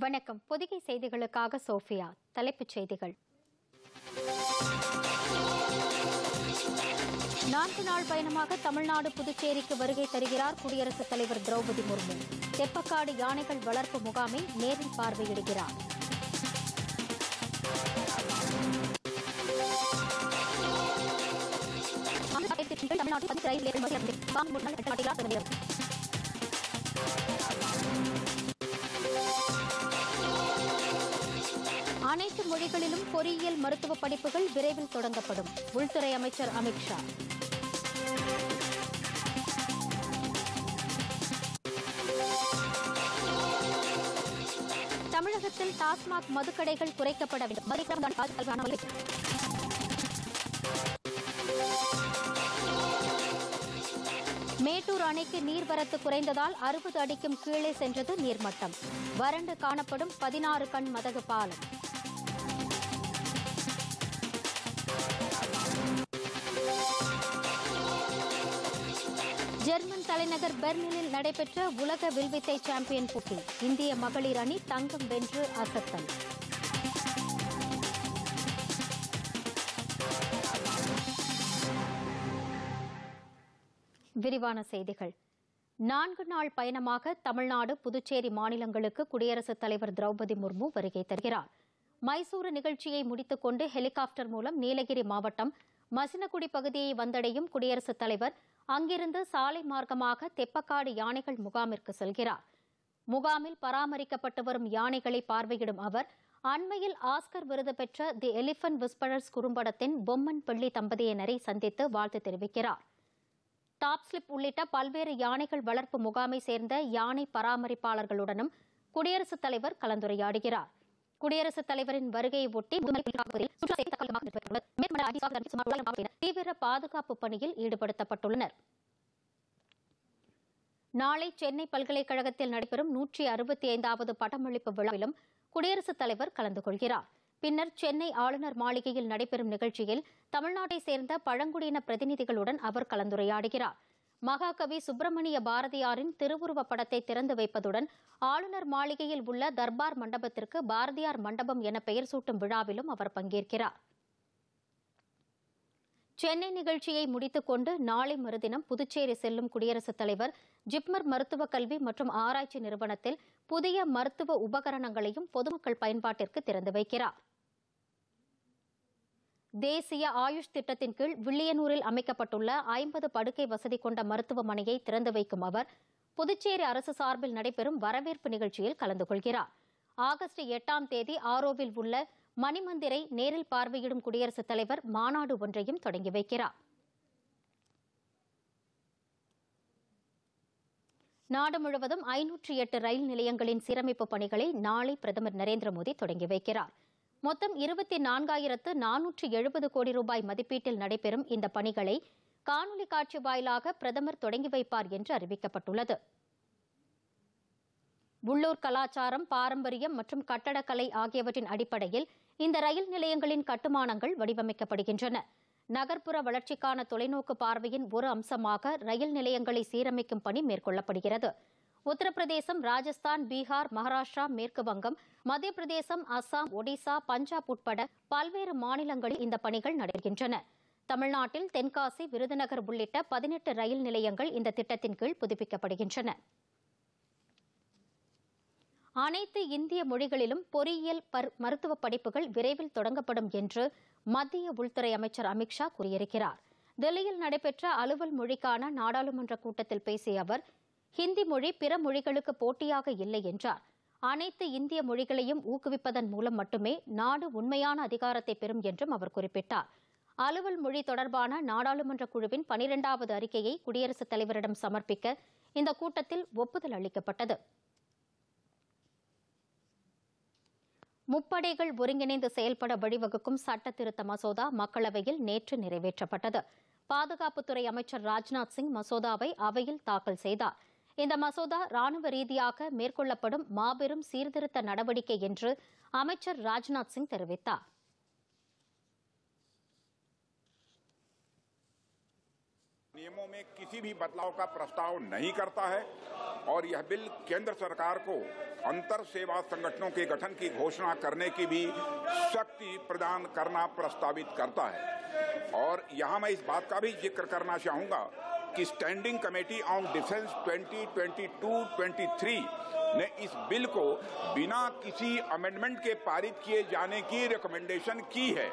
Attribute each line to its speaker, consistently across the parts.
Speaker 1: வணக்கம் பொதிகை செய்திகளுக்காக சோஃபியா தலைப்புச் செய்திகள் நான்கு நாள் பயணமாக தமிழ்நாடு புதுச்சேரிக்கு வருகை தருகிறார் குடியரசுத் தலைவர் திரௌபதி முர்மு தெப்பக்காடு யானைகள் வளர்ப்பு முகாமை நேரில் பார்வையிடுகிறார் தமிழ்நாட்டில் பத்து ரயில் நிலையங்கள் மத்திய அரசு வாங்க முன்னாள் கட்டப்பட்டுள்ளார் பிரதமர். அனைத்து மொழிகளிலும் பொறியியல் மருத்துவ படிப்புகள் விரைவில் தொடங்கப்படும் உள்துறை அமைச்சர் அமித்ஷா தமிழகத்தில் டாஸ்மாக் மதுக்கடைகள் குறைக்கப்பட வேண்டும் மதுக்கடை பாதுகாப்பான வழி. மேட்டூர் அணைக்கு நீர்வரத்து குறைந்ததால் அறுபது அடிக்கும் கீழே சென்றது நீர்மட்டம் வறண்டு காணப்படும் பதினாறு கண் மதகு பாலம் ஜெர்மன் தலைநகர் பெர்லினில் நடைபெற்ற உலக வில்வித்தை சாம்பியன் போட்டி இந்திய மகளிர் அணி தங்கம் வென்று அசத்தல் விரிவான செய்திகள் நான்கு நாள் பயணமாக தமிழ்நாடு புதுச்சேரி மாநிலங்களுக்கு குடியரசுத் தலைவர் திரௌபதி முர்மு வருகை தருகிறார் மைசூரு நிகழ்ச்சியை முடித்துக் கொண்டு ஹெலிகாப்டர் மூலம் நீலகிரி மாவட்டம் மசினகுடி பகுதியை வந்தடையும் குடியரசுத் தலைவர் அங்கிருந்து சாலை மார்க்கமாக தெப்பக்காடு யானைகள் முகாமிற்கு செல்கிறார் முகாமில் பராமரிக்கப்பட்டு வரும் யானைகளை பார்வையிடும் அவர் அண்மையில் ஆஸ்கர் விருது பெற்ற தி எலிபென்ட் விஸ்பரர்ஸ் குறும்படத்தின் பொம்மன் பிள்ளை தம்பதியினரை சந்தித்து வாழ்த்து தெரிவிக்கிறார் டாப் ஸ்லிப் உள்ளிட்ட பல்வேறு யானைகள் வளர்ப்பு முகாமை சேர்ந்த யானை பராமரிப்பாளர்களுடனும் குடியரசுத் தலைவர் கலந்துரையாடுகிறார் குடியரசுத் தலைவரின் வருகையை ஒட்டி முதலமைச்சர் காப்பதில் சுற்றுலா செய்தி தகவல் மாவட்டத்தில் மேற்மண்ட அதிகாரிகள் சுமார் உலகம் மாவட்டத்தினர் தீவிர பாதுகாப்பு பணியில் ஈடுபடுத்தப்பட்டுள்ளனர் நாளை சென்னை பல்கலைக்கழகத்தில் நடைபெறும் நூற்றி அறுபத்தி ஐந்தாவது பட்டமளிப்பு விழாவிலும் குடியரசுத் தலைவர் கலந்து கொள்கிறார் பின்னர் சென்னை ஆளுநர் மாளிகையில் நடைபெறும் நிகழ்ச்சியில் தமிழ்நாட்டை சேர்ந்த பழங்குடியின பிரதிநிதிகளுடன் அவர் கலந்துரையாடுகிறார் மகாகவி சுப்பிரமணிய பாரதியாரின் திருவுருவப் படத்தை திறந்து வைப்பதுடன் ஆளுநர் மாளிகையில் உள்ள தர்பார் மண்டபத்திற்கு பாரதியார் மண்டபம் என பெயர் சூட்டும் விழாவிலும் அவர் பங்கேற்கிறார் சென்னை நிகழ்ச்சியை முடித்துக் கொண்டு நாளை மறுதினம் புதுச்சேரி செல்லும் குடியரசுத் தலைவர் ஜிப்மர் மருத்துவக் கல்வி மற்றும் ஆராய்ச்சி நிறுவனத்தில் புதிய மருத்துவ உபகரணங்களையும் பொதுமக்கள் பயன்பாட்டிற்கு திறந்து வைக்கிறார் தேசிய ஆயுஷ் திட்டத்தின் கீழ் வில்லியனூரில் அமைக்கப்பட்டுள்ள ஐம்பது படுக்கை வசதி கொண்ட மருத்துவமனையை திறந்து வைக்கும் அவர் புதுச்சேரி அரசு சார்பில் நடைபெறும் வரவேற்பு நிகழ்ச்சியில் கலந்து கொள்கிறார் ஆகஸ்ட் எட்டாம் தேதி ஆரோவில் உள்ள மணிமந்திரை நேரில் பார்வையிடும் குடியரசுத் தலைவர் மாநாடு ஒன்றையும் தொடங்கி வைக்கிறார் நாடு முழுவதும் ஐநூற்றி எட்டு ரயில் நிலையங்களின் சீரமைப்பு பணிகளை நாளை பிரதமர் நரேந்திர மோடி தொடங்கி வைக்கிறார் மொத்தம் இருபத்தி நான்காயிரத்து நானூற்று எழுபது கோடி ரூபாய் மதிப்பீட்டில் நடைபெறும் இந்த பணிகளை காணொலி காட்சி வாயிலாக பிரதமர் தொடங்கி வைப்பார் என்று அறிவிக்கப்பட்டுள்ளது உள்ளூர் கலாச்சாரம் பாரம்பரியம் மற்றும் கட்டடக்கலை ஆகியவற்றின் அடிப்படையில் இந்த ரயில் நிலையங்களின் கட்டுமானங்கள் வடிவமைக்கப்படுகின்றன நகர்ப்புற வளர்ச்சிக்கான தொலைநோக்கு பார்வையின் ஒரு அம்சமாக ரயில் நிலையங்களை சீரமைக்கும் பணி மேற்கொள்ளப்படுகிறது உத்தரப்பிரதேசம் ராஜஸ்தான் பீகார் மகாராஷ்டிரா மேற்கு வங்கம் மத்திய பிரதேசம் அசாம் ஒடிசா பஞ்சாப் உட்பட பல்வேறு மாநிலங்களில் இந்த பணிகள் நடைபெறுகின்றன தமிழ்நாட்டில் தென்காசி விருதுநகர் உள்ளிட்ட பதினெட்டு ரயில் நிலையங்கள் இந்த திட்டத்தின் கீழ் புதுப்பிக்கப்படுகின்றன அனைத்து இந்திய மொழிகளிலும் பொறியியல் பர்- மருத்துவ படிப்புகள் விரைவில் தொடங்கப்படும் என்று மத்திய உள்துறை அமைச்சர் அமித்ஷா கூறியிருக்கிறார் டெல்லியில் நடைபெற்ற அலுவல் மொழிக்கான நாடாளுமன்ற கூட்டத்தில் பேசிய அவர் ஹிந்தி மொழி பிற மொழிகளுக்கு போட்டியாக இல்லை என்றார் அனைத்து இந்திய மொழிகளையும் ஊக்குவிப்பதன் மூலம் மட்டுமே நாடு உண்மையான அதிகாரத்தை பெறும் என்றும் அவர் குறிப்பிட்டார் அலுவல் மொழி தொடர்பான நாடாளுமன்ற குழுவின் பனிரெண்டாவது அறிக்கையை குடியரசுத் தலைவரிடம் சமர்ப்பிக்க இந்த கூட்டத்தில் ஒப்புதல் அளிக்கப்பட்டது முப்படைகள் ஒருங்கிணைந்து செயல்பட வழிவகுக்கும் சட்ட திருத்த மசோதா மக்களவையில் நேற்று நிறைவேற்றப்பட்டது பாதுகாப்புத்துறை அமைச்சர் ராஜ்நாத் சிங் மசோதாவை அவையில் தாக்கல் செய்தார் இந்த மசோதா ராணுவ ரீதியாக மேற்கொள்ளப்படும் மாபெரும் சீர்திருத்த நடவடிக்கை என்று அமைச்சர் ராஜ்நாத் சிங் தெரிவித்தார்
Speaker 2: नियमों में किसी भी बदलाव का प्रस्ताव नहीं करता है और यह बिल केंद्र सरकार को अंतर सेवा संगठनों के गठन की घोषणा करने की भी शक्ति प्रदान करना प्रस्तावित करता है और यहाँ मैं इस बात का भी जिक्र करना चाहूंगा कि स्टैंडिंग कमेटी ऑन डिफेंस 2022-23 ने इस बिल को बिना किसी अमेंडमेंट के पारित किए जाने की रिकमेंडेशन की है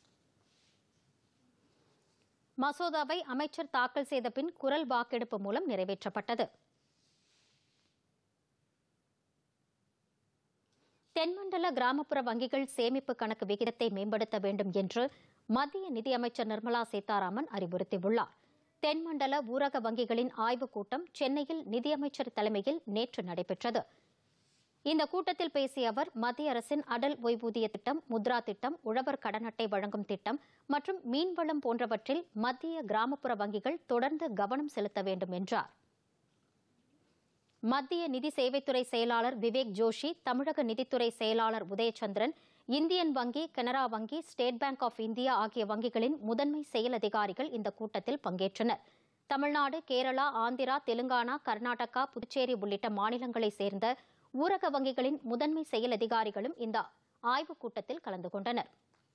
Speaker 1: மசோதாவை அமைச்சர் தாக்கல் செய்த பின் குரல் வாக்கெடுப்பு மூலம் நிறைவேற்றப்பட்டது தென்மண்டல கிராமப்புற வங்கிகள் சேமிப்பு கணக்கு விகிதத்தை மேம்படுத்த வேண்டும் என்று மத்திய நிதியமைச்சர் நிர்மலா சீதாராமன் அறிவுறுத்தியுள்ளார் தென்மண்டல ஊரக வங்கிகளின் ஆய்வுக் கூட்டம் சென்னையில் நிதியமைச்சர் தலைமையில் நேற்று நடைபெற்றது இந்த கூட்டத்தில் பேசிய அவர் மத்திய அரசின் அடல் ஓய்வூதிய திட்டம் முத்ரா திட்டம் உழவர் கடன் அட்டை வழங்கும் திட்டம் மற்றும் மீன்வளம் போன்றவற்றில் மத்திய கிராமப்புற வங்கிகள் தொடர்ந்து கவனம் செலுத்த வேண்டும் என்றார் மத்திய நிதி சேவைத்துறை செயலாளர் விவேக் ஜோஷி தமிழக நிதித்துறை செயலாளர் உதயச்சந்திரன் இந்தியன் வங்கி கனரா வங்கி ஸ்டேட் பேங்க் ஆஃப் இந்தியா ஆகிய வங்கிகளின் முதன்மை செயல் அதிகாரிகள் இந்த கூட்டத்தில் பங்கேற்றனர் தமிழ்நாடு கேரளா ஆந்திரா தெலுங்கானா கர்நாடகா புதுச்சேரி உள்ளிட்ட மாநிலங்களைச் சேர்ந்த ஊரக வங்கிகளின் முதன்மை செயல் அதிகாரிகளும் இந்த ஆய்வுக் கூட்டத்தில் கலந்து கொண்டனர்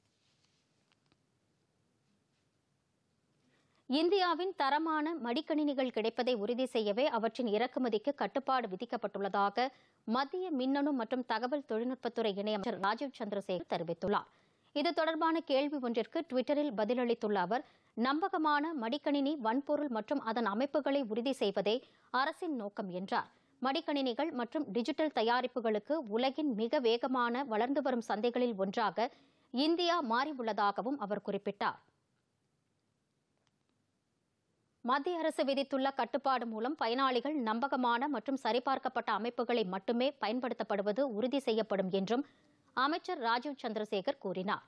Speaker 1: இந்தியாவின் தரமான மடிக்கணினிகள் கிடைப்பதை உறுதி செய்யவே அவற்றின் இறக்குமதிக்கு கட்டுப்பாடு விதிக்கப்பட்டுள்ளதாக மத்திய மின்னணு மற்றும் தகவல் தொழில்நுட்பத்துறை இணையமைச்சர் ராஜீவ் சந்திரசேகர் தெரிவித்துள்ளார் இது தொடர்பான கேள்வி ஒன்றிற்கு டுவிட்டரில் பதிலளித்துள்ள அவர் நம்பகமான மடிக்கணினி வன்பொருள் மற்றும் அதன் அமைப்புகளை உறுதி செய்வதே அரசின் நோக்கம் என்றார் மடிக்கணினிகள் மற்றும் டிஜிட்டல் தயாரிப்புகளுக்கு உலகின் மிக வேகமான வளர்ந்து வரும் சந்தைகளில் ஒன்றாக இந்தியா மாறியுள்ளதாகவும் அவர் குறிப்பிட்டார் மத்திய அரசு விதித்துள்ள கட்டுப்பாடு மூலம் பயனாளிகள் நம்பகமான மற்றும் சரிபார்க்கப்பட்ட அமைப்புகளை மட்டுமே பயன்படுத்தப்படுவது உறுதி செய்யப்படும் என்றும் அமைச்சர் ராஜீவ் சந்திரசேகர் கூறினார்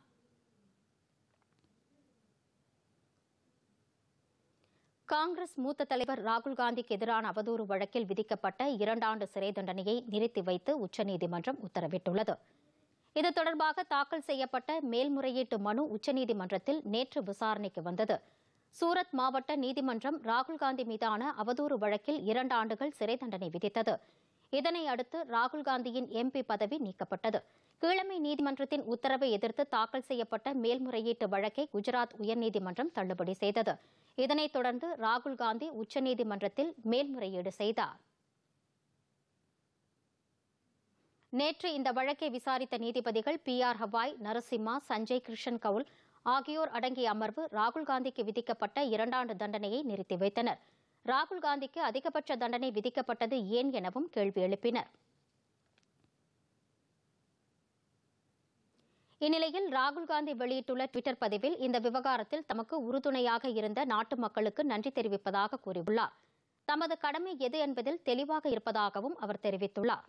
Speaker 1: காங்கிரஸ் மூத்த தலைவர் ராகுல் காந்திக்கு எதிரான அவதூறு வழக்கில் விதிக்கப்பட்ட இரண்டாண்டு சிறை தண்டனையை நிறுத்தி வைத்து உச்சநீதிமன்றம் உத்தரவிட்டுள்ளது இது தொடர்பாக தாக்கல் செய்யப்பட்ட மேல்முறையீட்டு மனு உச்சநீதிமன்றத்தில் நேற்று விசாரணைக்கு வந்தது சூரத் மாவட்ட நீதிமன்றம் ராகுல் காந்தி மீதான அவதூறு வழக்கில் இரண்டு ஆண்டுகள் சிறை தண்டனை விதித்தது இதனை அடுத்து ராகுல் காந்தியின் எம்பி பதவி நீக்கப்பட்டது கீழமை நீதிமன்றத்தின் உத்தரவை எதிர்த்து தாக்கல் செய்யப்பட்ட மேல்முறையீட்டு வழக்கை குஜராத் உயர்நீதிமன்றம் தள்ளுபடி செய்தது இதனைத் தொடர்ந்து ராகுல் காந்தி உச்சநீதிமன்றத்தில் மேல்முறையீடு செய்தார் நேற்று இந்த வழக்கை விசாரித்த நீதிபதிகள் பி ஆர் ஹவாய் நரசிம்மா சஞ்சய் கிருஷ்ணன் கவுல் ஆகியோர் அடங்கிய அமர்வு ராகுல் காந்திக்கு விதிக்கப்பட்ட இரண்டாண்டு தண்டனையை நிறுத்தி வைத்தனர் ராகுல் காந்திக்கு அதிகபட்ச தண்டனை விதிக்கப்பட்டது ஏன் எனவும் கேள்வி எழுப்பினர் இந்நிலையில் ராகுல் காந்தி வெளியிட்டுள்ள டுவிட்டர் பதிவில் இந்த விவகாரத்தில் தமக்கு உறுதுணையாக இருந்த நாட்டு மக்களுக்கு நன்றி தெரிவிப்பதாக கூறியுள்ளார் தமது கடமை எது என்பதில் தெளிவாக இருப்பதாகவும் அவர் தெரிவித்துள்ளார்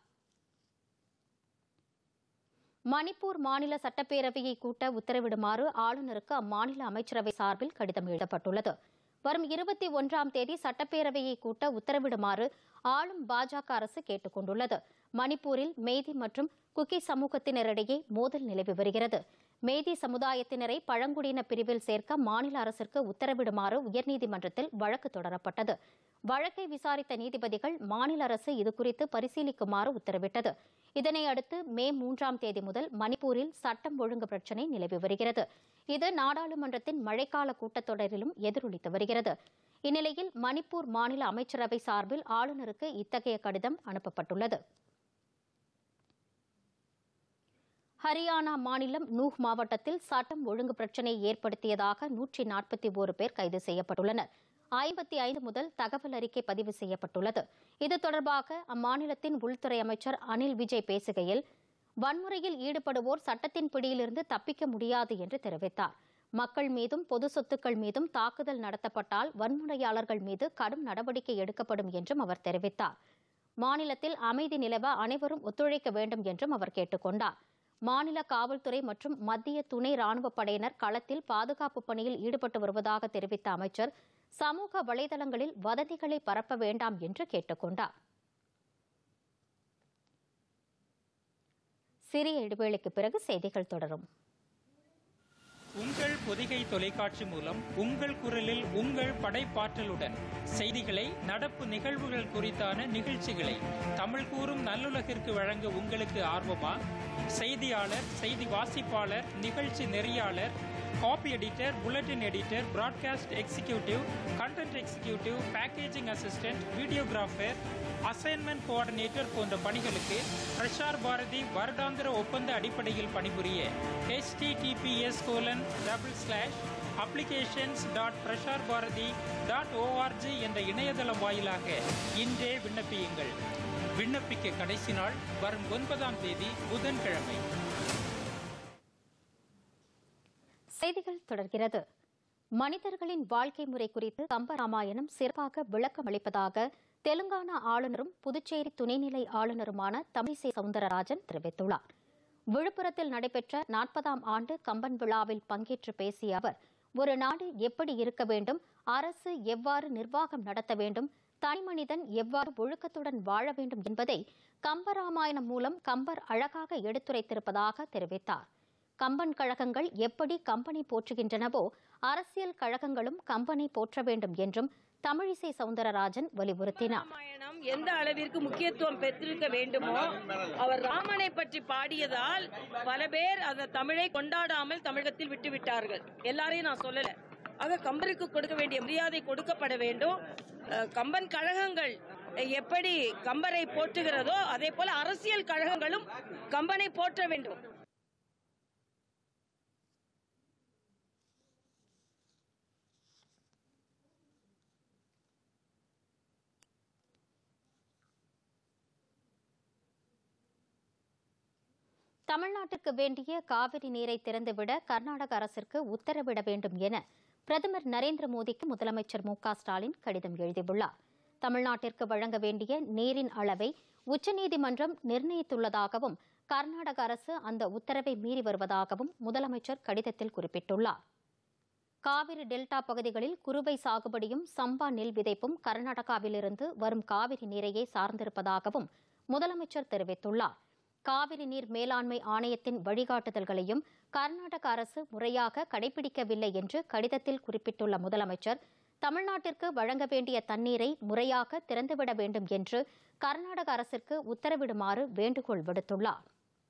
Speaker 1: மணிப்பூர் மாநில சட்டப்பேரவையை கூட்ட உத்தரவிடுமாறு ஆளுநருக்கு அம்மாநில அமைச்சரவை சார்பில் கடிதம் எழுதப்பட்டுள்ளது வரும் இருபத்தி ஒன்றாம் தேதி சட்டப்பேரவையை கூட்ட உத்தரவிடுமாறு ஆளும் பாஜக அரசு கேட்டுக் கொண்டுள்ளது மணிப்பூரில் மெய்தி மற்றும் குக்கி சமூகத்தினரிடையே மோதல் நிலவி வருகிறது மெய்தி சமுதாயத்தினரை பழங்குடியின பிரிவில் சேர்க்க மாநில அரசிற்கு உத்தரவிடுமாறு உயர்நீதிமன்றத்தில் வழக்கு தொடரப்பட்டது வழக்கை விசாரித்த நீதிபதிகள் மாநில அரசு இதுகுறித்து பரிசீலிக்குமாறு உத்தரவிட்டது இதனை அடுத்து மே மூன்றாம் தேதி முதல் மணிப்பூரில் சட்டம் ஒழுங்கு பிரச்சினை நிலவி வருகிறது இது நாடாளுமன்றத்தின் மழைக்கால கூட்டத்தொடரிலும் எதிரொலித்து வருகிறது இந்நிலையில் மணிப்பூர் மாநில அமைச்சரவை சார்பில் ஆளுநருக்கு இத்தகைய கடிதம் அனுப்பப்பட்டுள்ளது ஹரியானா மாநிலம் நூஹ் மாவட்டத்தில் சட்டம் ஒழுங்கு பிரச்சினை ஏற்படுத்தியதாக நூற்றி நாற்பத்தி ஓரு பேர் கைது செய்யப்பட்டுள்ளனர் ஐம்பத்தி ஐந்து முதல் தகவல் அறிக்கை பதிவு செய்யப்பட்டுள்ளது இது தொடர்பாக அம்மாநிலத்தின் உள்துறை அமைச்சர் அனில் விஜய் பேசுகையில் வன்முறையில் ஈடுபடுவோர் சட்டத்தின் பிடியிலிருந்து தப்பிக்க முடியாது என்று தெரிவித்தார் மக்கள் மீதும் பொது சொத்துக்கள் மீதும் தாக்குதல் நடத்தப்பட்டால் வன்முறையாளர்கள் மீது கடும் நடவடிக்கை எடுக்கப்படும் என்றும் அவர் தெரிவித்தார் மாநிலத்தில் அமைதி நிலவ அனைவரும் ஒத்துழைக்க வேண்டும் என்றும் அவர் கேட்டுக் கொண்டார் மாநில காவல்துறை மற்றும் மத்திய துணை ராணுவப் படையினர் களத்தில் பாதுகாப்பு பணியில் ஈடுபட்டு வருவதாக தெரிவித்த அமைச்சர் சமூக வலைதளங்களில் வதந்திகளை பரப்ப வேண்டாம் என்று கேட்டுக் கொண்டார் சிறிய இடைவேளைக்கு பிறகு செய்திகள் தொடரும்
Speaker 3: உங்கள் பொதிகை தொலைக்காட்சி மூலம் உங்கள் குரலில் உங்கள் படைப்பாற்றலுடன் செய்திகளை நடப்பு நிகழ்வுகள் குறித்தான நிகழ்ச்சிகளை தமிழ் கூறும் நல்லுலகிற்கு வழங்க உங்களுக்கு ஆர்வமா செய்தியாளர் செய்தி வாசிப்பாளர் நிகழ்ச்சி நெறியாளர் copy editor bulletin editor broadcast executive content executive packaging assistant videographer assignment coordinator போன்ற பணிகளுக்கு பிரசார் பாரதி வருடாந்திர ஒப்பந்த அடிப்படையில் பணிபுரிய https colon double slash applications dot Prasar Bharati dot ORG என்ற இணையதளம் வாயிலாக இன்றே விண்ணப்பியுங்கள் விண்ணப்பிக்க கடைசி நாள் வரும் ஒன்பதாம் தேதி புதன்கிழமை
Speaker 1: செய்திகள் தொடர்கிறது மனிதர்களின் வாழ்க்கை முறை குறித்து கம்பராமாயணம் சிறப்பாக விளக்கம் அளிப்பதாக தெலுங்கானா ஆளுநரும் புதுச்சேரி துணைநிலை ஆளுநருமான தமிழிசை சவுந்தரராஜன் தெரிவித்துள்ளார் விழுப்புரத்தில் நடைபெற்ற நாற்பதாம் ஆண்டு கம்பன் விழாவில் பங்கேற்று பேசிய அவர் ஒரு நாடு எப்படி இருக்க வேண்டும் அரசு எவ்வாறு நிர்வாகம் நடத்த வேண்டும் தனிமனிதன் எவ்வாறு ஒழுக்கத்துடன் வாழ வேண்டும் என்பதை கம்பராமாயணம் மூலம் கம்பர் அழகாக எடுத்துரைத்திருப்பதாக தெரிவித்தார் கம்பன் கழகங்கள் எப்படி கம்பனை போற்றுகின்றனவோ அரசியல் கழகங்களும் கம்பனை போற்ற வேண்டும் என்றும் தமிழிசை சவுந்தரராஜன் வலியுறுத்தினார்
Speaker 4: ராமாயணம் எந்த அளவிற்கு முக்கியத்துவம் பெற்றிருக்க வேண்டுமோ அவர் ராமனை பற்றி பாடியதால் பல பேர் அந்த தமிழை கொண்டாடாமல் தமிழகத்தில் விட்டுவிட்டார்கள் எல்லாரையும் நான் சொல்லல ஆக கம்பருக்கு கொடுக்க வேண்டிய மரியாதை கொடுக்கப்பட வேண்டும் அஹ், கம்பன் கழகங்கள் எப்படி கம்பரை போற்றுகிறதோ அதே போல அரசியல் கழகங்களும் கம்பனை போற்ற வேண்டும்
Speaker 1: தமிழ்நாட்டுக்கு வேண்டிய காவிரி நீரை திறந்துவிட கர்நாடக அரசிற்கு உத்தரவிட வேண்டும் என பிரதமர் நரேந்திர மோடிக்கு முதலமைச்சர் மு க ஸ்டாலின் கடிதம் எழுதியுள்ளார் தமிழ்நாட்டிற்கு வழங்க வேண்டிய நீரின் அளவை உச்சநீதிமன்றம் நிர்ணயித்துள்ளதாகவும் கர்நாடக அரசு அந்த உத்தரவை மீறி வருவதாகவும் முதலமைச்சர் கடிதத்தில் குறிப்பிட்டுள்ளார் காவிரி டெல்டா பகுதிகளில் குறுவை சாகுபடியும் சம்பா நெல் விதைப்பும் கர்நாடகாவிலிருந்து வரும் காவிரி நீரையே சார்ந்திருப்பதாகவும் முதலமைச்சர் தெரிவித்துள்ளார் காவிரி நீர் மேலாண்மை ஆணையத்தின் வழிகாட்டுதல்களையும் கர்நாடக அரசு முறையாக கடைபிடிக்கவில்லை என்று கடிதத்தில் குறிப்பிட்டுள்ள முதலமைச்சர் தமிழ்நாட்டிற்கு வழங்க வேண்டிய தண்ணீரை முறையாக திறந்துவிட வேண்டும் என்று கர்நாடக அரசிற்கு உத்தரவிடுமாறு வேண்டுகோள் விடுத்துள்ளார்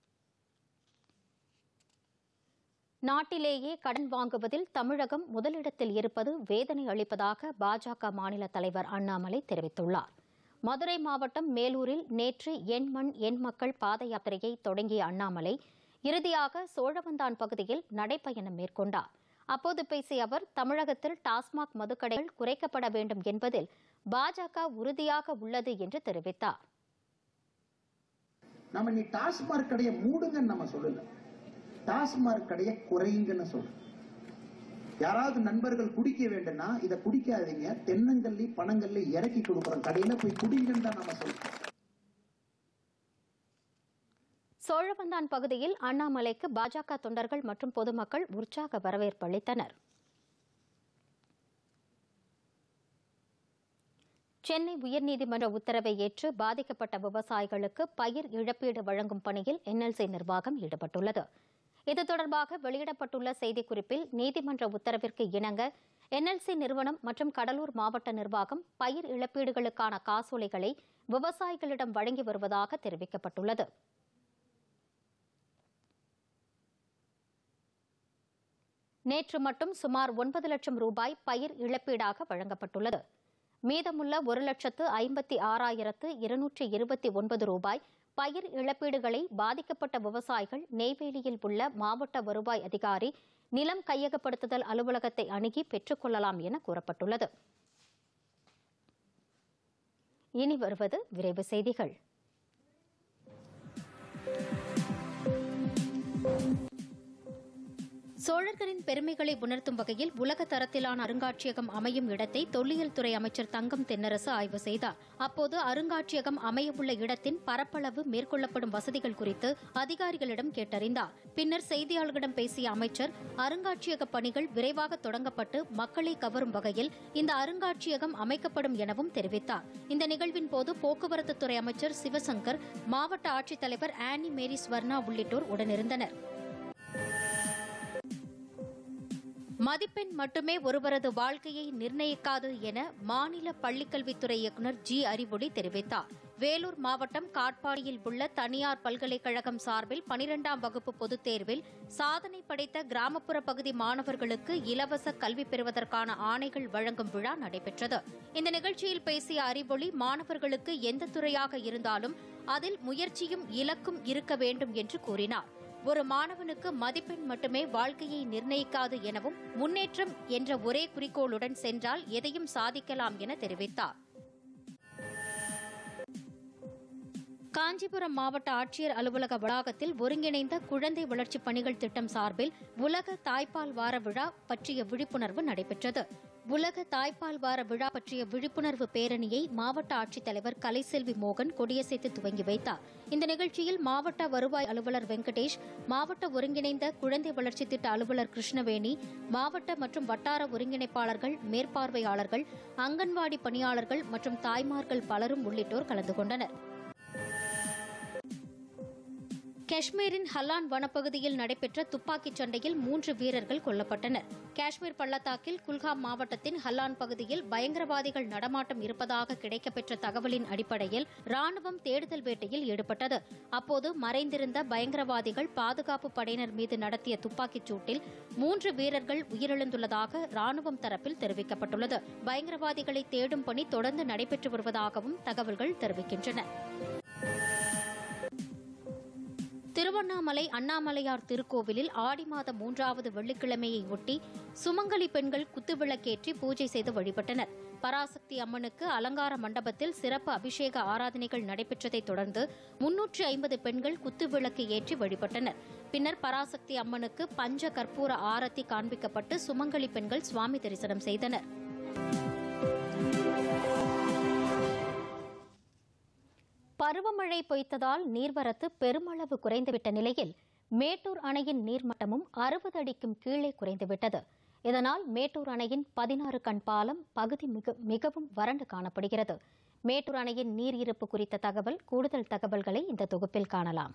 Speaker 1: நாட்டிலேயே கடன் வாங்குவதில் தமிழகம் முதலிடத்தில் இருப்பது வேதனை அளிப்பதாக பாஜக மாநில தலைவர் அண்ணாமலை தெரிவித்துள்ளார் மதுரை மாவட்டம் மேலூரில் நேற்று எண் மண் எண் மக்கள் பாத யாத்திரையை தொடங்கிய அண்ணாமலை இறுதியாக சோழவந்தான் பகுதியில் நடைப்பயணம் மேற்கொண்டார் அப்போது பேசிய அவர் தமிழகத்தில் டாஸ்மாக் மதுக்கடைகள் குறைக்கப்பட வேண்டும் என்பதில் பாஜக உறுதியாக உள்ளது என்று தெரிவித்தார்
Speaker 5: நம்ம நீ டாஸ்மார்க் கடையை மூடுங்கன்னு நம்ம சொல்லல டாஸ்மார்க் கடையை குறையுங்கன்னு சொல்றோம் யாராவது நண்பர்கள் குடிக்க வேண்டும்னா இதை குடிக்காதீங்க தென்னங்கல்லி பனங்கல்லி இறக்கி கொடுக்குறோம் கடையில போய் குடிங்கன்னு தான் நம்ம சொல்றோம்
Speaker 1: சோழவந்தான் பகுதியில் அண்ணாமலைக்கு பாஜக தொண்டர்கள் மற்றும் பொதுமக்கள் உற்சாக வரவேற்பு அளித்தனர் சென்னை உயர்நீதிமன்ற உத்தரவை ஏற்று பாதிக்கப்பட்ட விவசாயிகளுக்கு பயிர் இழப்பீடு வழங்கும் பணியில் என்எல்சி நிர்வாகம் ஈடுபட்டுள்ளது இது தொடர்பாக வெளியிடப்பட்டுள்ள செய்திக்குறிப்பில் நீதிமன்ற உத்தரவிற்கு இணங்க என்எல்சி நிறுவனம் மற்றும் கடலூர் மாவட்ட நிர்வாகம் பயிர் இழப்பீடுகளுக்கான காசோலைகளை விவசாயிகளிடம் வழங்கி வருவதாக தெரிவிக்கப்பட்டுள்ளது நேற்று மட்டும் சுமார் ஒன்பது லட்சம் ரூபாய் பயிர் இழப்பீடாக வழங்கப்பட்டுள்ளது மீதமுள்ள ஒரு லட்சத்து ஐம்பத்தி ஆறாயிரத்து இருநூற்றி இருபத்தி ஒன்பது ரூபாய் பயிர் இழப்பீடுகளை பாதிக்கப்பட்ட விவசாயிகள் நெய்வேலியில் உள்ள மாவட்ட வருவாய் அதிகாரி நிலம் கையகப்படுத்துதல் அலுவலகத்தை அணுகி பெற்றுக்கொள்ளலாம் என கூறப்பட்டுள்ளது இனி வருவது விரைவு செய்திகள் சோழர்களின் பெருமைகளை உணர்த்தும் வகையில் உலக தரத்திலான அருங்காட்சியகம் அமையும் இடத்தை தொல்லியல் துறை அமைச்சர் தங்கம் தென்னரசு ஆய்வு செய்தார் அப்போது அருங்காட்சியகம் அமையவுள்ள இடத்தின் பரப்பளவு மேற்கொள்ளப்படும் வசதிகள் குறித்து அதிகாரிகளிடம் கேட்டறிந்தார் பின்னர் செய்தியாளர்களிடம் பேசிய அமைச்சர் அருங்காட்சியக பணிகள் விரைவாக தொடங்கப்பட்டு மக்களை கவரும் வகையில் இந்த அருங்காட்சியகம் அமைக்கப்படும் எனவும் தெரிவித்தார் இந்த நிகழ்வின் போது போக்குவரத்து துறை அமைச்சர் சிவசங்கர் மாவட்ட ஆட்சித்தலைவர் ஆனி மேரி ஸ்வர்ணா உள்ளிட்டோர் உடனிருந்தனர் மதிப்பெண் மட்டுமே ஒருவரது வாழ்க்கையை நிர்ணயிக்காது என மாநில பள்ளிக்கல்வித்துறை இயக்குநர் ஜி அறிவொளி தெரிவித்தார் வேலூர் மாவட்டம் காட்பாடியில் உள்ள தனியார் பல்கலைக்கழகம் சார்பில் பனிரெண்டாம் வகுப்பு பொதுத் தேர்வில் சாதனை படைத்த கிராமப்புற பகுதி மாணவர்களுக்கு இலவச கல்வி பெறுவதற்கான ஆணைகள் வழங்கும் விழா நடைபெற்றது இந்த நிகழ்ச்சியில் பேசிய அறிவொளி மாணவர்களுக்கு எந்த துறையாக இருந்தாலும் அதில் முயற்சியும் இலக்கும் இருக்க வேண்டும் என்று கூறினார் ஒரு மாணவனுக்கு மதிப்பெண் மட்டுமே வாழ்க்கையை நிர்ணயிக்காது எனவும் முன்னேற்றம் என்ற ஒரே குறிக்கோளுடன் சென்றால் எதையும் சாதிக்கலாம் என தெரிவித்தார் காஞ்சிபுரம் மாவட்ட ஆட்சியர் அலுவலக வளாகத்தில் ஒருங்கிணைந்த குழந்தை வளர்ச்சிப் பணிகள் திட்டம் சார்பில் உலக தாய்ப்பால் வார விழா பற்றிய விழிப்புணர்வு நடைபெற்றது உலக தாய்ப்பால் வார விழா பற்றிய விழிப்புணர்வு பேரணியை மாவட்ட ஆட்சித்தலைவர் கலைசெல்வி மோகன் கொடியசைத்து துவங்கி வைத்தார் இந்த நிகழ்ச்சியில் மாவட்ட வருவாய் அலுவலர் வெங்கடேஷ் மாவட்ட ஒருங்கிணைந்த குழந்தை வளர்ச்சி திட்ட அலுவலர் கிருஷ்ணவேணி மாவட்ட மற்றும் வட்டார ஒருங்கிணைப்பாளர்கள் மேற்பார்வையாளர்கள் அங்கன்வாடி பணியாளர்கள் மற்றும் தாய்மார்கள் பலரும் உள்ளிட்டோர் கலந்து கொண்டனர் காஷ்மீரின் ஹல்லான் வனப்பகுதியில் நடைபெற்ற துப்பாக்கிச் சண்டையில் மூன்று வீரர்கள் கொல்லப்பட்டனர் காஷ்மீர் பள்ளத்தாக்கில் குல்காம் மாவட்டத்தின் ஹல்லான் பகுதியில் பயங்கரவாதிகள் நடமாட்டம் இருப்பதாக கிடைக்கப்பெற்ற தகவலின் அடிப்படையில் ராணுவம் தேடுதல் வேட்டையில் ஈடுபட்டது அப்போது மறைந்திருந்த பயங்கரவாதிகள் பாதுகாப்பு படையினர் மீது நடத்திய துப்பாக்கிச் சூட்டில் மூன்று வீரர்கள் உயிரிழந்துள்ளதாக ராணுவம் தரப்பில் தெரிவிக்கப்பட்டுள்ளது பயங்கரவாதிகளை தேடும் பணி தொடர்ந்து நடைபெற்று வருவதாகவும் தகவல்கள் தெரிவிக்கின்றன திருவண்ணாமலை அண்ணாமலையார் திருக்கோவிலில் ஆடி மாத மூன்றாவது வெள்ளிக்கிழமையை ஒட்டி சுமங்கலி பெண்கள் குத்துவிளக்கேற்றி பூஜை செய்து வழிபட்டனர் பராசக்தி அம்மனுக்கு அலங்கார மண்டபத்தில் சிறப்பு அபிஷேக ஆராதனைகள் நடைபெற்றதைத் தொடர்ந்து முன்னூற்று ஐம்பது பெண்கள் குத்துவிளக்கு ஏற்றி வழிபட்டனர் பின்னர் பராசக்தி அம்மனுக்கு பஞ்ச கற்பூர ஆரத்தி காண்பிக்கப்பட்டு சுமங்கலி பெண்கள் சுவாமி தரிசனம் செய்தனர் பருவமழை பொய்த்ததால் நீர்வரத்து பெருமளவு குறைந்துவிட்ட நிலையில் மேட்டூர் அணையின் நீர்மட்டமும் அறுபது அடிக்கும் கீழே குறைந்துவிட்டது இதனால் மேட்டூர் அணையின் பதினாறு கண் பாலம் பகுதி மிக மிகவும் வறண்டு காணப்படுகிறது மேட்டூர் அணையின் நீர் இருப்பு குறித்த தகவல் கூடுதல் தகவல்களை இந்த தொகுப்பில் காணலாம்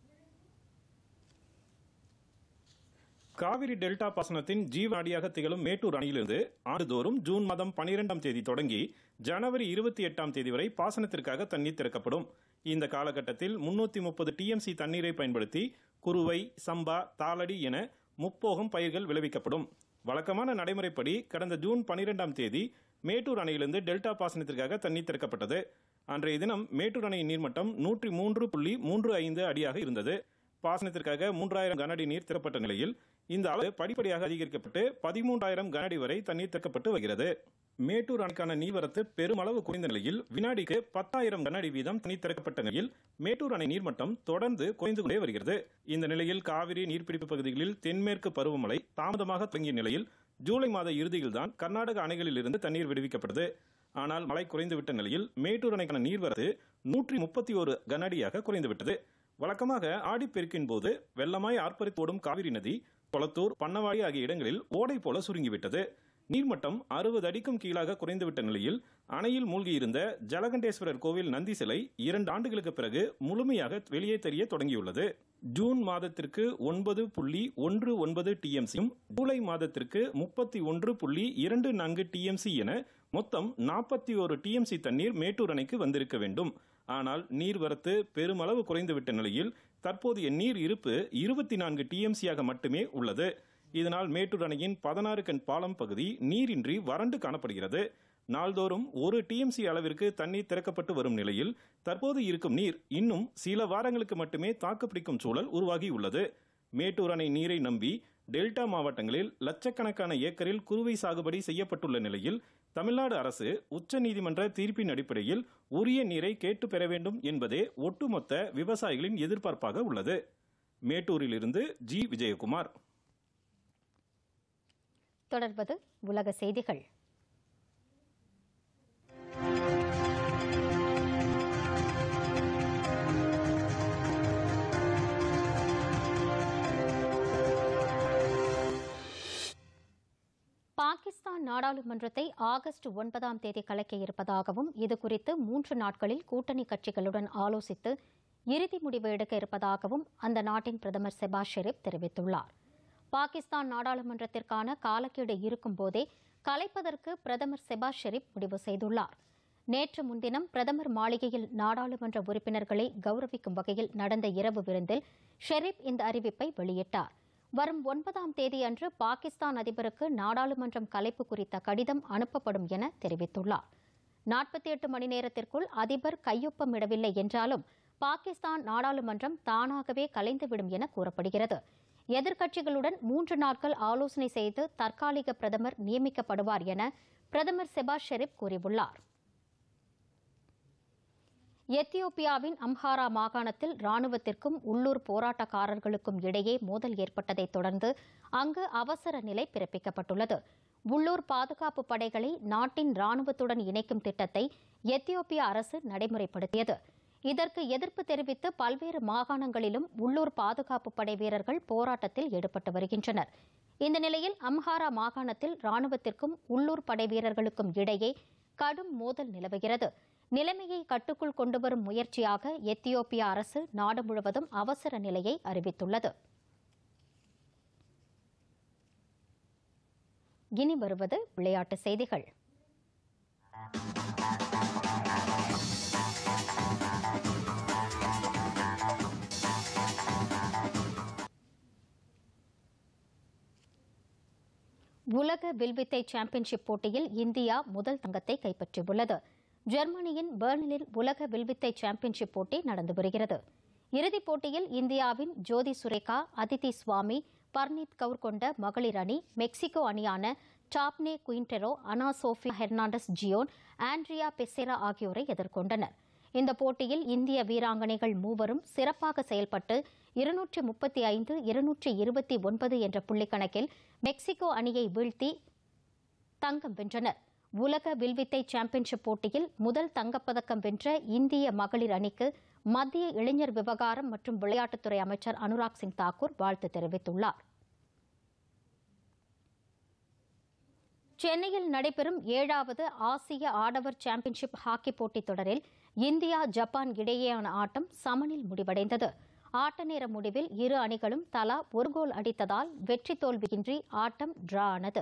Speaker 6: காவிரி டெல்டா பாசனத்தின் ஜீவநாடியாக திகழும் மேட்டூர் அணையிலிருந்து ஆண்டுதோறும் ஜூன் மாதம் பனிரெண்டாம் தேதி தொடங்கி ஜனவரி இருபத்தி எட்டாம் தேதி வரை பாசனத்திற்காக தண்ணீர் திறக்கப்படும் இந்த காலகட்டத்தில் முன்னூத்தி முப்பது டிஎம்சி தண்ணீரை பயன்படுத்தி குறுவை சம்பா தாளடி என முப்போகம் பயிர்கள் விளைவிக்கப்படும் வழக்கமான நடைமுறைப்படி கடந்த ஜூன் பனிரெண்டாம் தேதி மேட்டூர் அணையிலிருந்து டெல்டா பாசனத்திற்காக தண்ணீர் திறக்கப்பட்டது அன்றைய தினம் மேட்டூர் அணையின் நீர்மட்டம் நூற்றி மூன்று புள்ளி மூன்று ஐந்து அடியாக இருந்தது பாசனத்திற்காக மூன்றாயிரம் கனஅடி நீர் திறப்பட்ட நிலையில் இந்த அளவு படிப்படியாக அதிகரிக்கப்பட்டு பதிமூன்றாயிரம் கனஅடி வரை தண்ணீர் திறக்கப்பட்டு வருகிறது மேட்டூர் அணைக்கான நீர்வரத்து பெருமளவு குறைந்த நிலையில் வினாடிக்கு பத்தாயிரம் கனஅடி வீதம் தண்ணீர் திறக்கப்பட்ட நிலையில் மேட்டூர் அணை நீர்மட்டம் தொடர்ந்து குறைந்து கொண்டே வருகிறது இந்த நிலையில் காவிரி நீர்பிடிப்பு பகுதிகளில் தென்மேற்கு பருவமழை தாமதமாக தொடங்கிய நிலையில் ஜூலை மாத இறுதியில்தான் கர்நாடக அணைகளில் இருந்து தண்ணீர் விடுவிக்கப்பட்டது ஆனால் மழை குறைந்துவிட்ட நிலையில் மேட்டூர் அணைக்கான நீர்வரத்து நூற்றி முப்பத்தி ஒரு கனஅடியாக குறைந்துவிட்டது வழக்கமாக ஆடிப்பெருக்கின் போது வெள்ளமாய் ஆர்ப்பரித்து ஓடும் காவிரி நதி கொளத்தூர் பன்னவாடி ஆகிய இடங்களில் ஓடை போல சுருங்கிவிட்டது நீர்மட்டம் அறுபது அடிக்கும் கீழாக குறைந்துவிட்ட நிலையில் அணையில் மூழ்கியிருந்த ஜலகண்டேஸ்வரர் கோவில் நந்தி சிலை இரண்டு ஆண்டுகளுக்கு பிறகு முழுமையாக வெளியே தெரிய தொடங்கியுள்ளது ஜூன் மாதத்திற்கு ஒன்பது புள்ளி ஒன்று ஒன்பது டிஎம்சியும் ஜூலை மாதத்திற்கு முப்பத்தி ஒன்று புள்ளி இரண்டு நான்கு டிஎம்சி என மொத்தம் நாற்பத்தி ஒரு டிஎம்சி தண்ணீர் மேட்டூர் அணைக்கு வந்திருக்க வேண்டும் ஆனால் நீர்வரத்து பெருமளவு குறைந்துவிட்ட நிலையில் தற்போதைய நீர் இருப்பு இருபத்தி நான்கு டிஎம்சியாக மட்டுமே உள்ளது இதனால் மேட்டூர் அணையின் பதினாறு கண் பாலம் பகுதி நீரின்றி வறண்டு காணப்படுகிறது நாள்தோறும் ஒரு டிஎம்சி அளவிற்கு தண்ணீர் திறக்கப்பட்டு வரும் நிலையில் தற்போது இருக்கும் நீர் இன்னும் சில வாரங்களுக்கு மட்டுமே தாக்குப்பிடிக்கும் சூழல் உருவாகியுள்ளது மேட்டூர் அணை நீரை நம்பி டெல்டா மாவட்டங்களில் லட்சக்கணக்கான ஏக்கரில் குறுவை சாகுபடி செய்யப்பட்டுள்ள நிலையில் தமிழ்நாடு அரசு உச்சநீதிமன்ற தீர்ப்பின் அடிப்படையில் உரிய நீரை கேட்டு பெற வேண்டும் என்பதே ஒட்டுமொத்த விவசாயிகளின் எதிர்பார்ப்பாக உள்ளது மேட்டூரிலிருந்து ஜி விஜயகுமார்
Speaker 1: தொடர்வது உலக செய்திகள் பாகிஸ்தான் நாடாளுமன்றத்தை ஆகஸ்ட் ஒன்பதாம் தேதி கலைக்க இருப்பதாகவும் இதுகுறித்து மூன்று நாட்களில் கூட்டணி கட்சிகளுடன் ஆலோசித்து இறுதி முடிவு எடுக்க இருப்பதாகவும் அந்த நாட்டின் பிரதமர் செபாஸ் ஷெரீப் தெரிவித்துள்ளார் பாகிஸ்தான் நாடாளுமன்றத்திற்கான காலக்கெடு இருக்கும் போதே கலைப்பதற்கு பிரதமர் செபாஸ் ஷெரீப் முடிவு செய்துள்ளார் நேற்று முன்தினம் பிரதமர் மாளிகையில் நாடாளுமன்ற உறுப்பினர்களை கௌரவிக்கும் வகையில் நடந்த இரவு விருந்தில் ஷெரீப் இந்த அறிவிப்பை வெளியிட்டார் வரும் ஒன்பதாம் தேதியன்று பாகிஸ்தான் அதிபருக்கு நாடாளுமன்றம் கலைப்பு குறித்த கடிதம் அனுப்பப்படும் என தெரிவித்துள்ளார் நாற்பத்தி எட்டு மணி நேரத்திற்குள் அதிபர் கையொப்பமிடவில்லை என்றாலும் பாகிஸ்தான் நாடாளுமன்றம் தானாகவே கலைந்துவிடும் என கூறப்படுகிறது எதிர்க்கட்சிகளுடன் மூன்று நாட்கள் ஆலோசனை செய்து தற்காலிக பிரதமர் நியமிக்கப்படுவார் என பிரதமர் செபாஸ் ஷெரீப் கூறியுள்ளார் எத்தியோப்பியாவின் அம்ஹாரா மாகாணத்தில் ராணுவத்திற்கும் உள்ளூர் போராட்டக்காரர்களுக்கும் இடையே மோதல் ஏற்பட்டதைத் தொடர்ந்து அங்கு அவசர நிலை பிறப்பிக்கப்பட்டுள்ளது உள்ளூர் பாதுகாப்பு படைகளை நாட்டின் ராணுவத்துடன் இணைக்கும் திட்டத்தை எத்தியோப்பிய அரசு நடைமுறைப்படுத்தியது இதற்கு எதிர்ப்பு தெரிவித்து பல்வேறு மாகாணங்களிலும் உள்ளூர் பாதுகாப்பு படை வீரர்கள் போராட்டத்தில் ஈடுபட்டு வருகின்றனர் இந்த நிலையில் அம்ஹாரா மாகாணத்தில் ராணுவத்திற்கும் உள்ளூர் படை வீரர்களுக்கும் இடையே கடும் மோதல் நிலவுகிறது நிலைமையை கட்டுக்குள் கொண்டுவரும் முயற்சியாக எத்தியோப்பிய அரசு நாடு முழுவதும் அவசர நிலையை அறிவித்துள்ளது இனி வருவது விளையாட்டு செய்திகள் உலக வில்வித்தை சாம்பியன்ஷிப் போட்டியில் இந்தியா முதல் தங்கத்தை கைப்பற்றியுள்ளது ஜெர்மனியின் பெர்லினில் உலக வில்வித்தை சாம்பியன்ஷிப் போட்டி நடந்து வருகிறது இறுதிப் போட்டியில் இந்தியாவின் ஜோதி சுரேகா அதிதி சுவாமி பர்னீத் கவுர் கொண்ட மகளிர் அணி மெக்சிகோ அணியான Daphne Quintero Ana Sofia Hernandez Jeon Andrea Becerra ஆகியோரை எதிர்கொண்டனர் இந்த போட்டியில் இந்திய வீராங்கனைகள் மூவரும் சிறப்பாக செயல்பட்டு இருநூற்றி முப்பத்தி ஐந்து இருநூற்றி இருபத்தி ஒன்பது என்ற புள்ளிக்கணக்கில் மெக்சிகோ அணியை வீழ்த்தி தங்கம் வென்றனர் உலக வில்வித்தை சாம்பியன்ஷிப் போட்டியில் முதல் தங்கப்பதக்கம் வென்ற இந்திய மகளிர் அணிக்கு மத்திய இளைஞர் விவகாரம் மற்றும் விளையாட்டுத்துறை அமைச்சர் அனுராக் சிங் தாக்கூர் வாழ்த்து தெரிவித்துள்ளார் சென்னையில் நடைபெறும் ஏழாவது ஆசிய ஆடவர் சாம்பியன்ஷிப் ஹாக்கி போட்டித் தொடரில் இந்தியா ஜப்பான் இடையேயான ஆட்டம் சமனில் முடிவடைந்தது ஆட்ட நேர முடிவில் இரு அணிகளும் தலா ஒரு கோல் அடித்ததால் வெற்றி தோல்வியின்றி ஆட்டம் டிரா ஆனது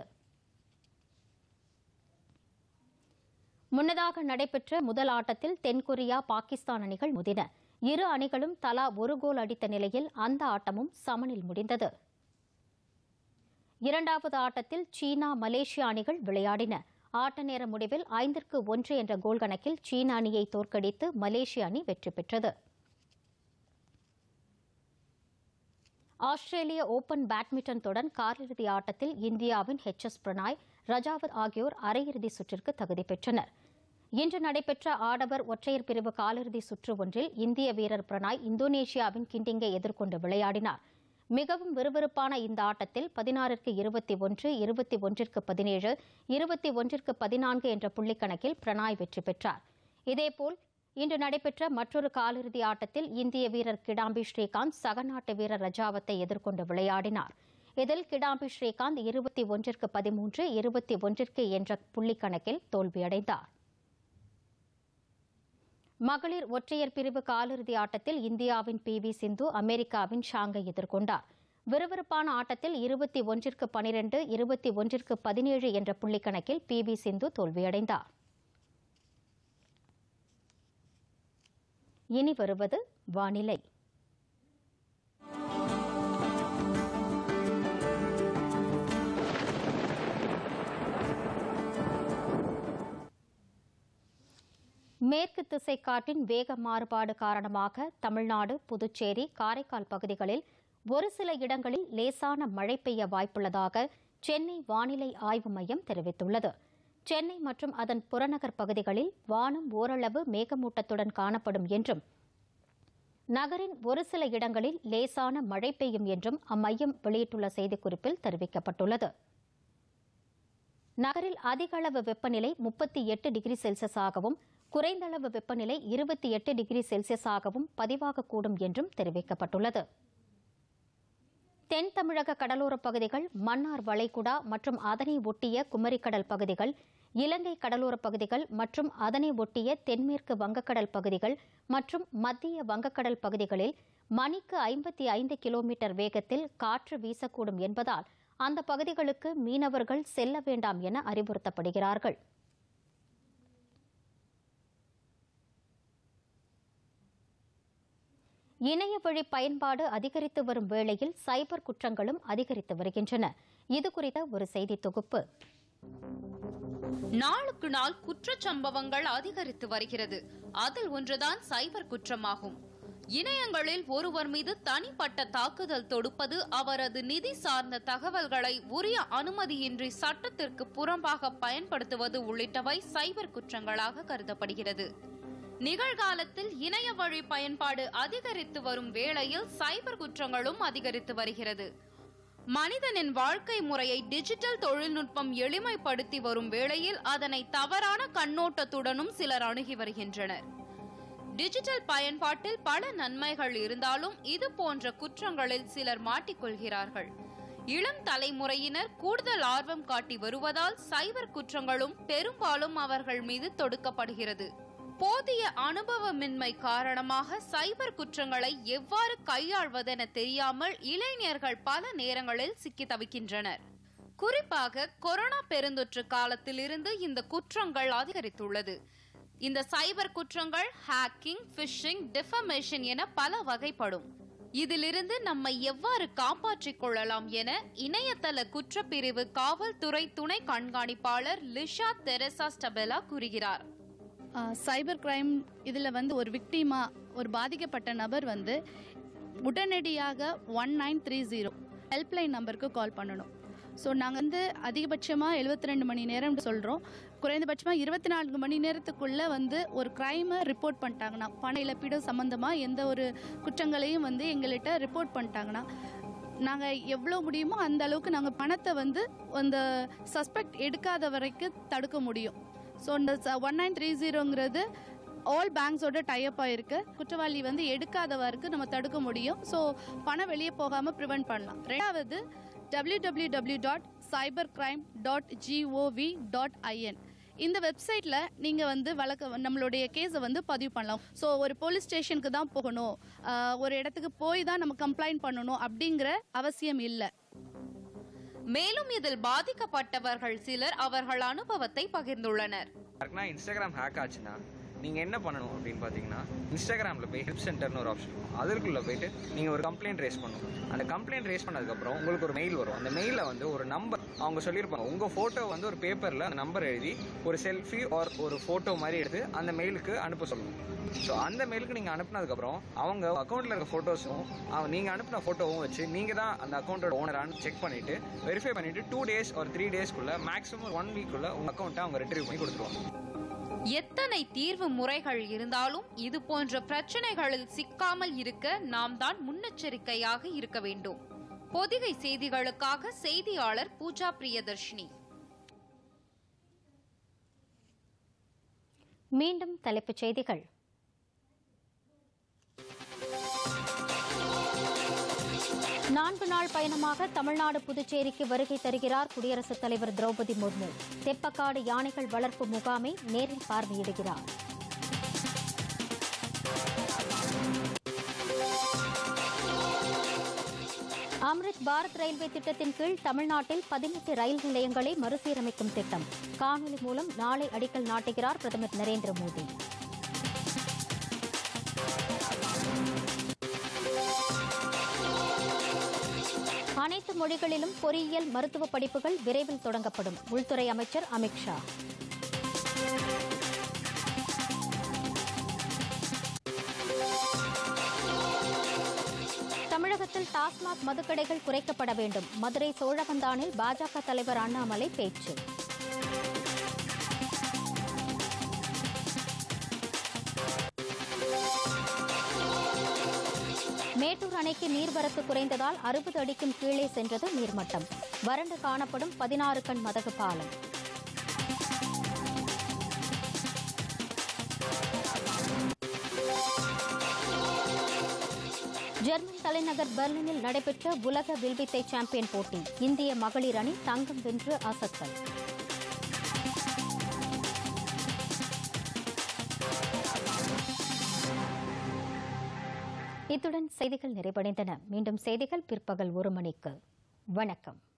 Speaker 1: முன்னதாக நடைபெற்ற முதல் ஆட்டத்தில் தென்கொரியா பாகிஸ்தான் அணிகள் மோதின இரு அணிகளும் தலா ஒரு கோல் அடித்த நிலையில் அந்த ஆட்டமும் சமனில் முடிந்தது இரண்டாவது ஆட்டத்தில் சீனா மலேசியா அணிகள் விளையாடின ஆட்ட நேர முடிவில் ஐந்திற்கு ஒன்று என்ற கோல் கணக்கில் சீன அணியை தோற்கடித்து மலேசிய அணி வெற்றி பெற்றது ஆஸ்திரேலிய ஓபன் பேட்மிண்டன் தொடர் காலிறுதி ஆட்டத்தில் இந்தியாவின் ஹெச் எஸ் பிரணாய் ரஜாவத் ஆகியோர் அரையிறுதி சுற்றிற்கு தகுதி பெற்றனர் இன்று நடைபெற்ற ஆடவர் ஒற்றையர் பிரிவு காலிறுதி சுற்று ஒன்றில் இந்திய வீரர் பிரணாய் இந்தோனேஷியாவின் கிண்டிங்கை எதிர்கொண்டு விளையாடினார் மிகவும் விறுவிறுப்பான இந்த ஆட்டத்தில் பதினாறுக்கு இருபத்தி ஒன்று இருபத்தி ஒன்றிற்கு பதினேழு இருபத்தி ஒன்றிற்கு பதினான்கு என்ற புள்ளிக்கணக்கில் பிரணாய் வெற்றி பெற்றார் இதேபோல் இன்று நடைபெற்ற மற்றொரு காலிறுதி ஆட்டத்தில் இந்திய வீரர் கிடாம்பி ஸ்ரீகாந்த் சகநாட்டு வீரர் ரஜாவத்தை எதிர்கொண்டு விளையாடினார் இதில் கிடாம்பி ஸ்ரீகாந்த் இருபத்தி ஒன்றிற்கு பதிமூன்று இருபத்தி ஒன்றிற்கு என்ற புள்ளிக்கணக்கில் தோல்வியடைந்தார் மகளிர் ஒற்றையர் பிரிவு காலிறுதி ஆட்டத்தில் இந்தியாவின் பி வி சிந்து அமெரிக்காவின் ஷாங்கை எதிர்கொண்டார் விறுவிறுப்பான ஆட்டத்தில் இருபத்தி ஒன்றிற்கு பனிரெண்டு இருபத்தி ஒன்றிற்கு பதினேழு என்ற புள்ளிக்கணக்கில் பி வி சிந்து தோல்வியடைந்தார் இனி வருவது வானிலை மேற்கு திசை காற்றின் வேக மாறுபாடு காரணமாக தமிழ்நாடு புதுச்சேரி காரைக்கால் பகுதிகளில் ஒரு சில இடங்களில் லேசான மழை பெய்ய வாய்ப்புள்ளதாக சென்னை வானிலை ஆய்வு மையம் தெரிவித்துள்ளது சென்னை மற்றும் அதன் புறநகர் பகுதிகளில் வானம் ஓரளவு மேகமூட்டத்துடன் காணப்படும் என்றும் நகரின் ஒரு சில இடங்களில் லேசான மழை பெய்யும் என்றும் அம்மையம் வெளியிட்டுள்ள செய்திக்குறிப்பில் தெரிவிக்கப்பட்டுள்ளது நகரில் அதிக அளவு வெப்பநிலை முப்பத்தி எட்டு டிகிரி செல்சியஸாகவும் குறைந்தளவு வெப்பநிலை இருபத்தி எட்டு டிகிரி செல்சியஸாகவும் பதிவாகக்கூடும் என்றும் தெரிவிக்கப்பட்டுள்ளது தென் தமிழக கடலோரப் பகுதிகள் மன்னார் வளைகுடா மற்றும் அதனை ஒட்டிய குமரிக்கடல் பகுதிகள் இலங்கை கடலோரப் பகுதிகள் மற்றும் அதனை ஒட்டிய தென்மேற்கு வங்கக்கடல் பகுதிகள் மற்றும் மத்திய வங்கக்கடல் பகுதிகளில் மணிக்கு ஐம்பத்தி ஐந்து கிலோமீட்டர் வேகத்தில் காற்று வீசக்கூடும் என்பதால் அந்த பகுதிகளுக்கு மீனவர்கள் செல்ல வேண்டாம் என அறிவுறுத்தப்படுகிறார்கள் இணைய வழி பயன்பாடு அதிகரித்து வரும் வேளையில் சைபர் குற்றங்களும் அதிகரித்து வருகின்றன இது குறித்த ஒரு செய்தி தொகுப்பு
Speaker 7: நாளுக்கு நாள் குற்றச் சம்பவங்கள் அதிகரித்து வருகிறது அதில் ஒன்றுதான் சைபர் குற்றமாகும் இணையங்களில் ஒருவர் மீது தனிப்பட்ட தாக்குதல் தொடுப்பது அவரது நிதி சார்ந்த தகவல்களை உரிய அனுமதியின்றி சட்டத்திற்கு புறம்பாக பயன்படுத்துவது உள்ளிட்டவை சைபர் குற்றங்களாக கருதப்படுகிறது நிகழ்காலத்தில் இணைய வழி பயன்பாடு அதிகரித்து வரும் வேளையில் சைபர் குற்றங்களும் அதிகரித்து வருகிறது மனிதனின் வாழ்க்கை முறையை டிஜிட்டல் தொழில்நுட்பம் எளிமைப்படுத்தி வரும் வேளையில் அதனை தவறான கண்ணோட்டத்துடனும் சிலர் அணுகி வருகின்றனர் டிஜிட்டல் பயன்பாட்டில் பல நன்மைகள் இருந்தாலும் இது போன்ற குற்றங்களில் சிலர் மாட்டிக்கொள்கிறார்கள் இளம் தலைமுறையினர் கூடுதல் ஆர்வம் காட்டி வருவதால் சைபர் குற்றங்களும் பெரும்பாலும் அவர்கள் மீது தொடுக்கப்படுகிறது போதிய அனுபவமின்மை காரணமாக சைபர் குற்றங்களை எவ்வாறு கையாள்வதென தெரியாமல் இளைஞர்கள் பல நேரங்களில் சிக்கி தவிக்கின்றனர் குறிப்பாக கொரோனா பெருந்தொற்று காலத்திலிருந்து இந்த குற்றங்கள் அதிகரித்துள்ளது இந்த சைபர் குற்றங்கள் ஹேக்கிங் ஃபிஷிங் டிஃபமேஷன் என பல வகைப்படும் இதிலிருந்து நம்மை எவ்வாறு காப்பாற்றிக் கொள்ளலாம் என இணையதள குற்றப்பிரிவு காவல்துறை துணை கண்காணிப்பாளர் லிஷா தெரசா ஸ்டபெலா கூறுகிறார்
Speaker 8: சைபர் கிரைம் இதில் வந்து ஒரு விக்டிமா ஒரு பாதிக்கப்பட்ட நபர் வந்து உடனடியாக one nine three zero helpline நம்பருக்கு கால் பண்ணணும் ஸோ நாங்கள் வந்து அதிகபட்சமாக எழுபத்தி ரெண்டு மணி நேரம் சொல்கிறோம் குறைந்தபட்சமாக இருபத்தி நான்கு மணி நேரத்துக்குள்ளே வந்து ஒரு க்ரைமை ரிப்போர்ட் பண்ணிட்டாங்கன்னா பண இழப்பீடு சம்மந்தமாக எந்த ஒரு குற்றங்களையும் வந்து எங்கள்கிட்ட ரிப்போர்ட் பண்ணிட்டாங்கன்னா நாங்கள் எவ்வளோ முடியுமோ அந்த அளவுக்கு நாங்கள் பணத்தை வந்து அந்த சஸ்பெக்ட் எடுக்காத வரைக்கும் தடுக்க முடியும் ஸோ இந்த ஒன் நைன் த்ரீ ஜீரோங்கிறது ஆல் பேங்க்ஸோட டைப் ஆயிருக்கு குற்றவாளி வந்து எடுக்காதவருக்கு நம்ம தடுக்க முடியும் ஸோ பணம் வெளியே போகாமல் ப்ரிவெண்ட் பண்ணலாம் ரெண்டாவது W W W dot cyber crime dot GOV dot IN இந்த வெப்சைட்டில் நீங்கள் வந்து வழக்க நம்மளுடைய கேஸை வந்து பதிவு பண்ணலாம் ஸோ ஒரு போலீஸ் ஸ்டேஷனுக்கு தான் போகணும் ஆஹ் ஒரு இடத்துக்கு போய் தான் நம்ம கம்ப்ளைண்ட் பண்ணணும் அப்படிங்கிற அவசியம் இல்லை
Speaker 7: மேலும் இதில் பாதிக்கப்பட்டவர்கள் சிலர் அவர்கள் அனுபவத்தை பகிர்ந்துள்ளனர்
Speaker 9: யாருக்குன்னா இன்ஸ்டாகிராம் ஹேக் ஆச்சுன்னா நீங்கள் என்ன பண்ணணும் அப்படின்னு பார்த்தீங்கன்னா இன்ஸ்டாகிராமில் போய் ஹெல்ப் சென்டர்னு ஒரு ஆப்ஷன் இருக்கும் அதற்குள்ளே போயிட்டு நீங்கள் ஒரு கம்ப்ளைண்ட் ரேஸ் பண்ணணும் அந்த கம்ப்ளைண்ட் ரேஸ் பண்ணதுக்கப்புறம் உங்களுக்கு ஒரு மெயில் வரும் அந்த மெயிலில் வந்து ஒரு நம்பர் அவங்க சொல்லியிருப்பாங்க உங்கள் ஃபோட்டோ வந்து ஒரு பேப்பரில் அந்த நம்பர் எழுதி ஒரு செல்ஃபி ஆர் ஒரு ஃபோட்டோ மாதிரி எடுத்து அந்த மெயிலுக்கு அனுப்ப சொல்லணும் ஸோ அந்த மெயிலுக்கு நீங்கள் அனுப்புனதுக்கப்புறம் அவங்க அக்கௌண்ட்டில் இருக்க ஃபோட்டோஸும் நீங்கள் அனுப்பின ஃபோட்டோவும் வச்சு நீங்கள் தான் அந்த அக்கௌண்ட்டோட ஓனரானு செக் பண்ணிவிட்டு வெரிஃபை பண்ணிவிட்டு டூ டேஸ் ஒரு த்ரீ டேஸ்க்குள்ளே மேக்ஸிமம் ஒன் வீக்குள்ளே உங்கள் அக்கௌண்ட்டை அவங்க ரிட்ரீவ் பண்ணி கொடுத்துருவாங்க
Speaker 7: எத்தனை தீர்வு முறைகள் இருந்தாலும் இது போன்ற பிரச்சனைகளில் சிக்காமல் இருக்க நாம் தான் முன்னெச்சரிக்கையாக இருக்க வேண்டும் பொதிகை செய்திகளுக்காக செய்தியாளர் பூஜா பிரியதர்ஷினி
Speaker 1: மீண்டும் தலைப்புச் செய்திகள் நான்கு நாள் பயணமாக தமிழ்நாடு புதுச்சேரிக்கு வருகை தருகிறார் குடியரசுத் தலைவர் திரௌபதி முர்மு தெப்பக்காடு யானைகள் வளர்ப்பு முகாமை நேரில் பார்வையிடுகிறார் அம்ரித் பாரத் ரயில்வே திட்டத்தின் கீழ் தமிழ்நாட்டில் பதினெட்டு ரயில் நிலையங்களை மறுசீரமைக்கும் திட்டம் காணொலி மூலம் நாளை அடிக்கல் நாட்டுகிறார் பிரதமர் நரேந்திர மோடி அனைத்து மொழிகளிலும் பொறியியல் மருத்துவ படிப்புகள் விரைவில் தொடங்கப்படும் உள்துறை அமைச்சர் அமித்ஷா தமிழகத்தில் டாஸ்மாக் மதுக்கடைகள் குறைக்கப்பட வேண்டும் மதுரை சோழவந்தானில் பாஜக தலைவர் அண்ணாமலை பேச்சு மேட்டூர் அணைக்கு நீர்வரத்து குறைந்ததால் அறுபது அடிக்கும் கீழே சென்றது நீர்மட்டம் வறண்டு காணப்படும் பதினாறு கண் மதகு பாலம் ஜெர்மன் தலைநகர் பெர்லினில் நடைபெற்ற உலக வில்வித்தை சாம்பியன் போட்டி இந்திய மகளிர் அணி தங்கம் வென்று அசத்தல் இத்துடன் செய்திகள் நிறைவடைந்தன மீண்டும் செய்திகள் பிற்பகல் ஒரு மணிக்கு வணக்கம்